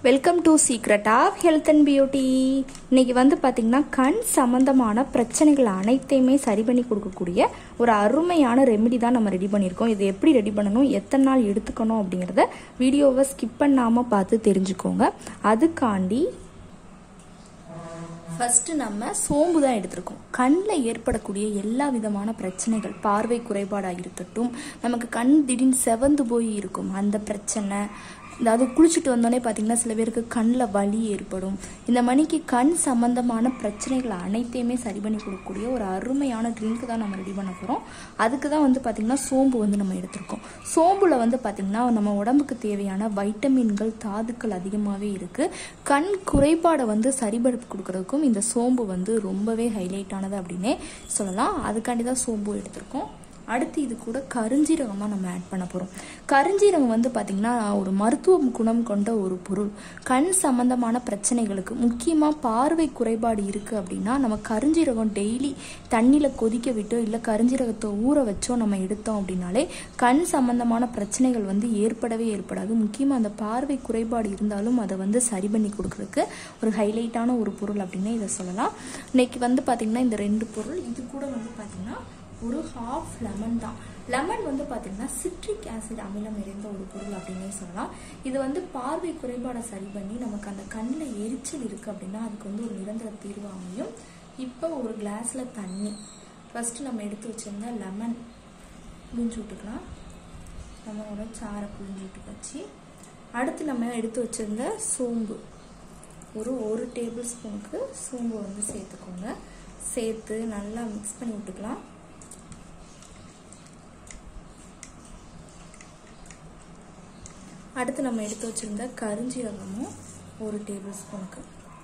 welcome to secret of health and beauty இன்னைக்கு வந்து பார்த்தீங்கன்னா கண் சம்பந்தமான பிரச்சனைகள் அனைத்தையுமே சரி பண்ணி கொடுக்கக்கூடிய ஒரு அருமையான ரெமெடி தான் நம்ம ரெடி பண்ணியிருக்கோம் இது எப்படி ரெடி பண்ணணும் எத்தனை நாள் எடுத்துக்கணும் அப்படிங்கிறத வீடியோவை ஸ்கிப் பண்ணாமல் பார்த்து தெரிஞ்சுக்கோங்க அதுக்காண்டி ஃபஸ்ட்டு நம்ம சோம்பு தான் எடுத்திருக்கோம் கண்ணில் ஏற்படக்கூடிய எல்லா விதமான பிரச்சனைகள் பார்வை குறைபாடாக இருக்கட்டும் நமக்கு கண் திடீர்னு செவந்து போய் இருக்கும் அந்த பிரச்சனை அதாவது குளிச்சுட்டு வந்தோடனே பார்த்தீங்கன்னா சில பேருக்கு கண்ணில் வலி ஏற்படும் இந்த மணிக்கு கண் சம்பந்தமான பிரச்சனைகள் அனைத்தையுமே சரி பண்ணி கொடுக்கக்கூடிய ஒரு அருமையான ட்ரிங்க் தான் நம்ம ரெடி பண்ண போகிறோம் அதுக்கு தான் வந்து பார்த்திங்கன்னா சோம்பு வந்து நம்ம எடுத்திருக்கோம் சோம்புல வந்து பார்த்திங்கன்னா நம்ம உடம்புக்கு தேவையான வைட்டமின்கள் தாதுக்கள் அதிகமாகவே இருக்குது கண் குறைபாடை வந்து சரிபடுத்தி கொடுக்கறதுக்கும் இந்த சோம்பு வந்து ரொம்பவே ஹைலைட் ஆனது அப்படின்னே சொல்லலாம் அதுக்காண்டி தான் சோம்பு எடுத்திருக்கோம் அடுத்து இது கூட கருஞ்சீரகமாக நம்ம ஆட் பண்ண போகிறோம் கருஞ்சீரகம் வந்து பார்த்திங்கன்னா ஒரு மருத்துவ குணம் கொண்ட ஒரு பொருள் கண் சம்பந்தமான பிரச்சனைகளுக்கு முக்கியமாக பார்வை குறைபாடு இருக்குது அப்படின்னா நம்ம கருஞ்சீரகம் டெய்லி தண்ணியில் கொதிக்க விட்டோ இல்லை கருஞ்சீரகத்தை ஊற வச்சோ நம்ம எடுத்தோம் அப்படின்னாலே கண் சம்பந்தமான பிரச்சனைகள் வந்து ஏற்படவே ஏற்படாது முக்கியமாக அந்த பார்வை குறைபாடு இருந்தாலும் அதை வந்து சரி பண்ணி கொடுக்கறதுக்கு ஒரு ஹைலைட்டான ஒரு பொருள் அப்படின்னே இதை சொல்லலாம் இன்னைக்கு வந்து பார்த்திங்கன்னா இந்த ரெண்டு பொருள் இது கூட வந்து பார்த்திங்கன்னா ஒரு ஹாஃப் லெமன் தான் லெமன் வந்து பார்த்தீங்கன்னா சிட்ரிக் ஆசிட் அமிலம் நிறைந்த ஒரு பொருள் அப்படின்னே சொல்லலாம் இது வந்து பார்வை குறைபாடை சரி பண்ணி நமக்கு அந்த கண்ணில் எரிச்சல் இருக்குது அப்படின்னா அதுக்கு வந்து ஒரு நிரந்தர தீர்வு அமையும் இப்போ ஒரு கிளாஸில் தண்ணி ஃபஸ்ட்டு நம்ம எடுத்து வச்சிருந்த லெமன் புளிஞ்சு விட்டுக்கலாம் லெமனோட சாரை புளிஞ்சு விட்டு வச்சு அடுத்து நம்ம எடுத்து வச்சிருந்த சோம்பு ஒரு ஒரு டேபிள் ஸ்பூனுக்கு சோம்பு வந்து சேர்த்துக்கோங்க சேர்த்து நல்லா மிக்ஸ் பண்ணி விட்டுக்கலாம் அடுத்து நம்ம எடுத்து வச்சிருந்த கருஞ்சீரகமும் ஒரு டேபிள் ஸ்பூனுக்கு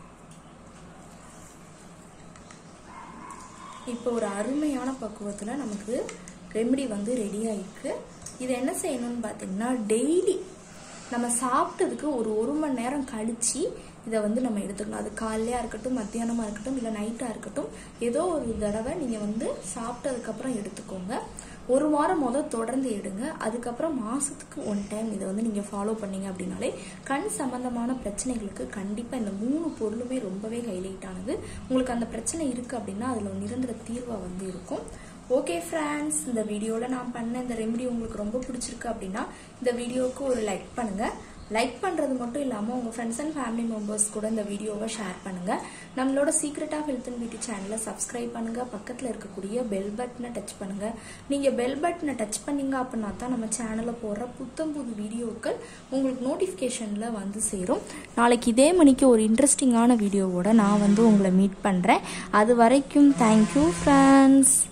இப்போ ஒரு அருமையான பக்குவத்தில் நமக்கு ரெமெடி வந்து ரெடி ஆயிருக்கு இது என்ன செய்யணும்னு பார்த்தீங்கன்னா டெய்லி நம்ம சாப்பிட்டதுக்கு ஒரு ஒரு மணி நேரம் கழிச்சு இதை வந்து நம்ம எடுத்துக்கலாம் அது காலையா இருக்கட்டும் மத்தியானமாக இருக்கட்டும் இல்லை நைட்டாக இருக்கட்டும் ஏதோ ஒரு தடவை நீங்கள் வந்து சாப்பிட்டதுக்கப்புறம் எடுத்துக்கோங்க ஒரு வாரம் முதல் தொடர்ந்து எடுங்க அதுக்கப்புறம் மாதத்துக்கு ஒன் டைம் இதை வந்து நீங்கள் ஃபாலோ பண்ணீங்க அப்படின்னாலே கண் சம்பந்தமான பிரச்சனைகளுக்கு கண்டிப்பாக இந்த மூணு பொருளுமே ரொம்பவே ஹைலைட் ஆனது உங்களுக்கு அந்த பிரச்சனை இருக்குது அப்படின்னா அதில் ஒரு நிரந்தர தீர்வாக வந்து இருக்கும் ஓகே ஃப்ரெண்ட்ஸ் இந்த வீடியோவில் நான் பண்ண இந்த ரெமெடி உங்களுக்கு ரொம்ப பிடிச்சிருக்கு அப்படின்னா இந்த வீடியோவுக்கு ஒரு லைக் பண்ணுங்கள் லைக் பண்ணுறது மட்டும் இல்லாமல் உங்கள் ஃப்ரெண்ட்ஸ் அண்ட் ஃபேமிலி மெம்பர்ஸ் கூட இந்த வீடியோவை ஷேர் பண்ணுங்கள் நம்மளோட secret of health and beauty சேனலை சப்ஸ்கிரைப் பண்ணுங்கள் பக்கத்தில் இருக்கக்கூடிய பெல் பட்டனை டச் பண்ணுங்கள் நீங்கள் பெல் பட்டனை டச் பண்ணீங்க அப்படின்னா தான் நம்ம சேனலில் போடுற புத்தம் புது வீடியோக்கள் உங்களுக்கு நோட்டிஃபிகேஷனில் வந்து சேரும் நாளைக்கு இதே மணிக்கு ஒரு இன்ட்ரெஸ்டிங்கான வீடியோவோட நான் வந்து உங்களை மீட் பண்ணுறேன் அது வரைக்கும் தேங்க்யூ ஃப்ரெண்ட்ஸ்